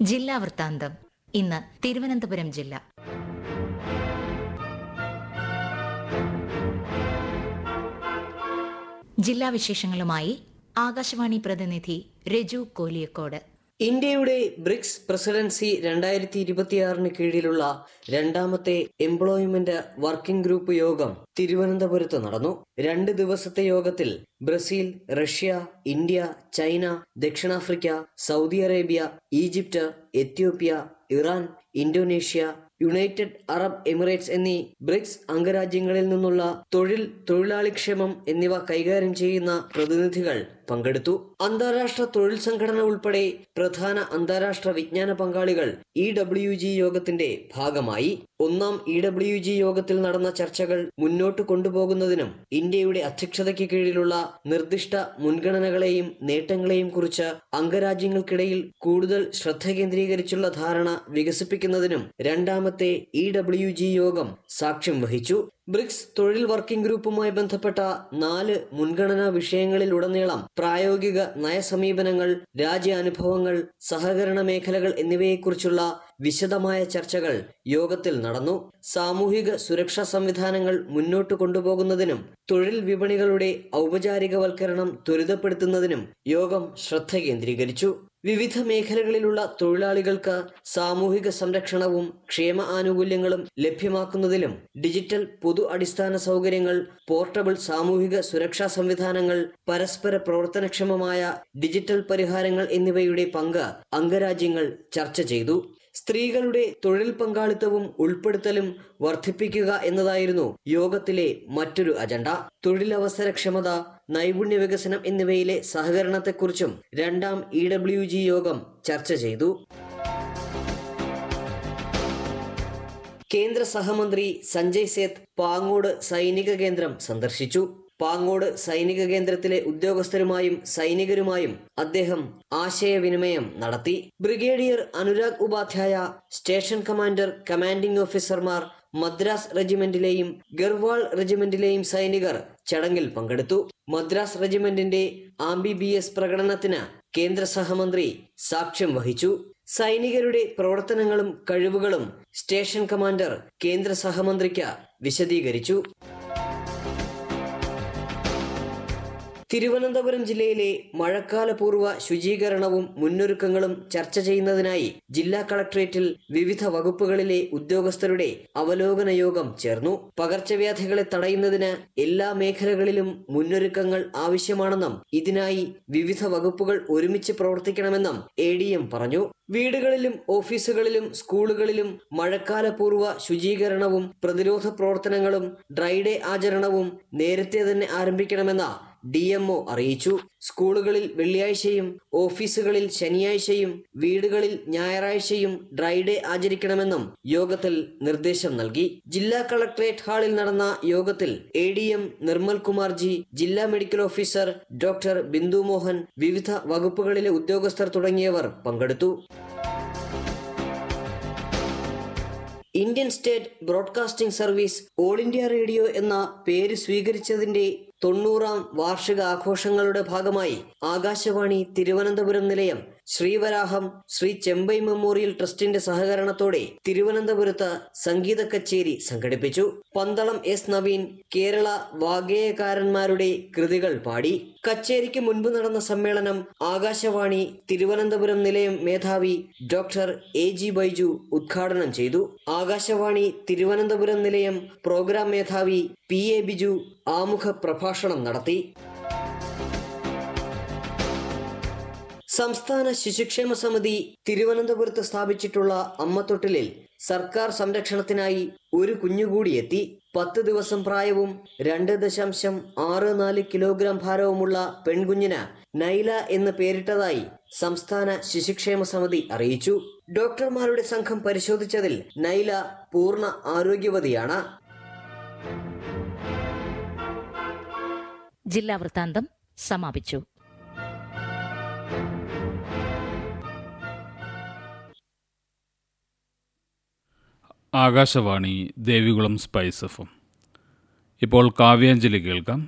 ജില്ലാ വൃത്താന്തം ഇന്ന് തിരുവനന്തപുരം ജില്ല ജില്ലാ വിശേഷങ്ങളുമായി ആകാശവാണി പ്രതിനിധി രജു കോലിയക്കോട് ഇന്ത്യയുടെ ബ്രിക്സ് പ്രസിഡൻസി രണ്ടായിരത്തി ഇരുപത്തിയാറിന് കീഴിലുള്ള രണ്ടാമത്തെ എംപ്ലോയ്മെന്റ് വർക്കിംഗ് ഗ്രൂപ്പ് യോഗം തിരുവനന്തപുരത്ത് നടന്നു രണ്ട് ദിവസത്തെ യോഗത്തിൽ ബ്രസീൽ റഷ്യ ഇന്ത്യ ചൈന ദക്ഷിണാഫ്രിക്ക Saudi Arabia Egypt Ethiopia Iran Indonesia United Arab Emirates എന്നീ ബ്രിക്സ് അംഗരാജ്യങ്ങളിൽ നിന്നുള്ള തൊഴിൽ തൊഴിലാളിക്ഷേമം എന്നിവ കൈകാര്യം ചെയ്യുന്ന പ്രതിനിധികൾ പങ്കെടുത്തു അന്താരാഷ്ട്ര തൊഴിൽ സംഘടന ഉൾപ്പെടെ പ്രധാന അന്താരാഷ്ട്ര വിജ്ഞാന പങ്കാളികൾ ഇ ഡബ്ല്യു ജി യോഗത്തിന്റെ ഭാഗമായി ഒന്നാം ഇ ഡബ്ല്യു ജി യോഗത്തിൽ നടന്ന ചർച്ചകൾ മുന്നോട്ട് കൊണ്ടുപോകുന്നതിനും ഇന്ത്യയുടെ അധ്യക്ഷതയ്ക്ക് കീഴിലുള്ള നിർദ്ദിഷ്ട മുൻഗണനകളെയും നേട്ടങ്ങളെയും കുറിച്ച് അംഗരാജ്യങ്ങൾക്കിടയിൽ കൂടുതൽ ശ്രദ്ധ കേന്ദ്രീകരിച്ചുള്ള ധാരണ വികസിപ്പിക്കുന്നതിനും രണ്ടാമത്തെ ഇ ഡബ്ല്യു ജി യോഗം സാക്ഷ്യം വഹിച്ചു ബ്രിക്സ് തൊഴിൽ വർക്കിംഗ് ഗ്രൂപ്പുമായി ബന്ധപ്പെട്ട നാല് മുൻഗണനാ വിഷയങ്ങളിൽ ഉടനീളം പ്രായോഗിക നയസമീപനങ്ങൾ രാജ്യാനുഭവങ്ങൾ സഹകരണ മേഖലകൾ എന്നിവയെക്കുറിച്ചുള്ള വിശദമായ ചർച്ചകൾ യോഗത്തിൽ നടന്നു സാമൂഹിക സുരക്ഷാ സംവിധാനങ്ങൾ മുന്നോട്ട് കൊണ്ടുപോകുന്നതിനും തൊഴിൽ വിപണികളുടെ ഔപചാരികവൽക്കരണം ത്വരിതപ്പെടുത്തുന്നതിനും യോഗം ശ്രദ്ധ കേന്ദ്രീകരിച്ചു വിവിധ മേഖലകളിലുള്ള തൊഴിലാളികൾക്ക് സാമൂഹിക സംരക്ഷണവും ക്ഷേമ ആനുകൂല്യങ്ങളും ലഭ്യമാക്കുന്നതിലും ഡിജിറ്റൽ പൊതു അടിസ്ഥാന സൗകര്യങ്ങൾ പോർട്ടബിൾ സാമൂഹിക സുരക്ഷാ സംവിധാനങ്ങൾ പരസ്പര പ്രവർത്തനക്ഷമമായ ഡിജിറ്റൽ പരിഹാരങ്ങൾ എന്നിവയുടെ പങ്ക് അംഗരാജ്യങ്ങൾ ചർച്ച ചെയ്തു സ്ത്രീകളുടെ തൊഴിൽ പങ്കാളിത്തവും ഉൾപ്പെടുത്തലും വർദ്ധിപ്പിക്കുക എന്നതായിരുന്നു യോഗത്തിലെ മറ്റൊരു അജണ്ട തൊഴിലവസരക്ഷമത നൈപുണ്യ വികസനം എന്നിവയിലെ സഹകരണത്തെക്കുറിച്ചും രണ്ടാം ഇ ഡബ്ല്യു ജി യോഗം ചർച്ച ചെയ്തു കേന്ദ്ര സഹമന്ത്രി സഞ്ജയ് സേത്ത് പാങ്ങോട് സൈനിക കേന്ദ്രം സന്ദർശിച്ചു പാങ്ങോട് സൈനിക കേന്ദ്രത്തിലെ ഉദ്യോഗസ്ഥരുമായും സൈനികരുമായും അദ്ദേഹം ആശയവിനിമയം നടത്തി brigadier Anurag Upadhyay station commander commanding ഓഫീസർമാർ മദ്രാസ് റെജിമെന്റിലെയും ഗർവാൾ റെജിമെന്റിലെയും സൈനികർ ചടങ്ങിൽ പങ്കെടുത്തു മദ്രാസ് റെജിമെന്റിന്റെ ആംബിബിഎസ് പ്രകടനത്തിന് കേന്ദ്ര സഹമന്ത്രി സാക്ഷ്യം വഹിച്ചു സൈനികരുടെ പ്രവർത്തനങ്ങളും കഴിവുകളും സ്റ്റേഷൻ കമാൻഡർ കേന്ദ്ര സഹമന്ത്രിക്ക് വിശദീകരിച്ചു തിരുവനന്തപുരം ജില്ലയിലെ മഴക്കാലപൂർവ്വ ശുചീകരണവും മുന്നൊരുക്കങ്ങളും ചർച്ച ചെയ്യുന്നതിനായി ജില്ലാ കളക്ടറേറ്റിൽ വിവിധ വകുപ്പുകളിലെ ഉദ്യോഗസ്ഥരുടെ അവലോകന യോഗം ചേർന്നു പകർച്ചവ്യാധികളെ തടയുന്നതിന് എല്ലാ മേഖലകളിലും മുന്നൊരുക്കങ്ങൾ ആവശ്യമാണെന്നും ഇതിനായി വിവിധ വകുപ്പുകൾ ഒരുമിച്ച് പ്രവർത്തിക്കണമെന്നും എ ഡി എം പറഞ്ഞു വീടുകളിലും ഓഫീസുകളിലും സ്കൂളുകളിലും മഴക്കാലപൂർവ്വ ശുചീകരണവും പ്രതിരോധ പ്രവർത്തനങ്ങളും ഡ്രൈഡേ ആചരണവും നേരത്തെ തന്നെ ആരംഭിക്കണമെന്ന ഡി എംഒ അറിയിച്ചു സ്കൂളുകളിൽ വെള്ളിയാഴ്ചയും ഓഫീസുകളിൽ ശനിയാഴ്ചയും വീടുകളിൽ ഞായറാഴ്ചയും ഡ്രൈഡേ ആചരിക്കണമെന്നും യോഗത്തിൽ നിർദ്ദേശം നൽകി ജില്ലാ കളക്ടറേറ്റ് ഹാളിൽ നടന്ന യോഗത്തിൽ A D M Nirmal Kumar G ജില്ലാ medical officer doctor Bindu Mohan വിവിധ വകുപ്പുകളിലെ ഉദ്യോഗസ്ഥർ തുടങ്ങിയവർ പങ്കെടുത്തു Indian state broadcasting service all India radio എന്ന പേര് സ്വീകരിച്ചതിന്റെ തൊണ്ണൂറാം വാർഷിക ആഘോഷങ്ങളുടെ ഭാഗമായി ആകാശവാണി തിരുവനന്തപുരം നിലയം ശ്രീവരാഹം ശ്രീ ചെമ്പൈ മെമ്മോറിയൽ ട്രസ്റ്റിന്റെ സഹകരണത്തോടെ തിരുവനന്തപുരത്ത് സംഗീത കച്ചേരി സംഘടിപ്പിച്ചു പന്തളം എസ് നവീൻ കേരള വാഗേയകാരന്മാരുടെ കൃതികൾ പാടി കച്ചേരിക്ക് മുൻപ് നടന്ന സമ്മേളനം ആകാശവാണി തിരുവനന്തപുരം നിലയം മേധാവി ഡോക്ടർ എ ജി ബൈജു ഉദ്ഘാടനം ചെയ്തു ആകാശവാണി തിരുവനന്തപുരം നിലയം പ്രോഗ്രാം മേധാവി പി എ ബിജു ആമുഖ പ്രഭാഷണം നടത്തി സംസ്ഥാന ശിശുക്ഷേമ സമിതി തിരുവനന്തപുരത്ത് സ്ഥാപിച്ചിട്ടുള്ള അമ്മത്തൊട്ടിലിൽ സർക്കാർ സംരക്ഷണത്തിനായി ഒരു കുഞ്ഞുകൂടി എത്തി പത്ത് ദിവസം പ്രായവും രണ്ട് ദശാംശം ആറ് നാല് കിലോഗ്രാം ഭാരവുമുള്ള പെൺകുഞ്ഞിന് നൈല എന്ന് പേരിട്ടതായി സംസ്ഥാന ശിശുക്ഷേമ സമിതി അറിയിച്ചു ഡോക്ടർമാരുടെ സംഘം പരിശോധിച്ചതിൽ നൈല പൂർണ്ണ ആരോഗ്യവതിയാണ് ജില്ലാ വൃത്താന്തം സമാപിച്ചു ആകാശവാണി ദേവികുളം സ്പൈസ് എഫും ഇപ്പോൾ കാവ്യാഞ്ജലി കേൾക്കാം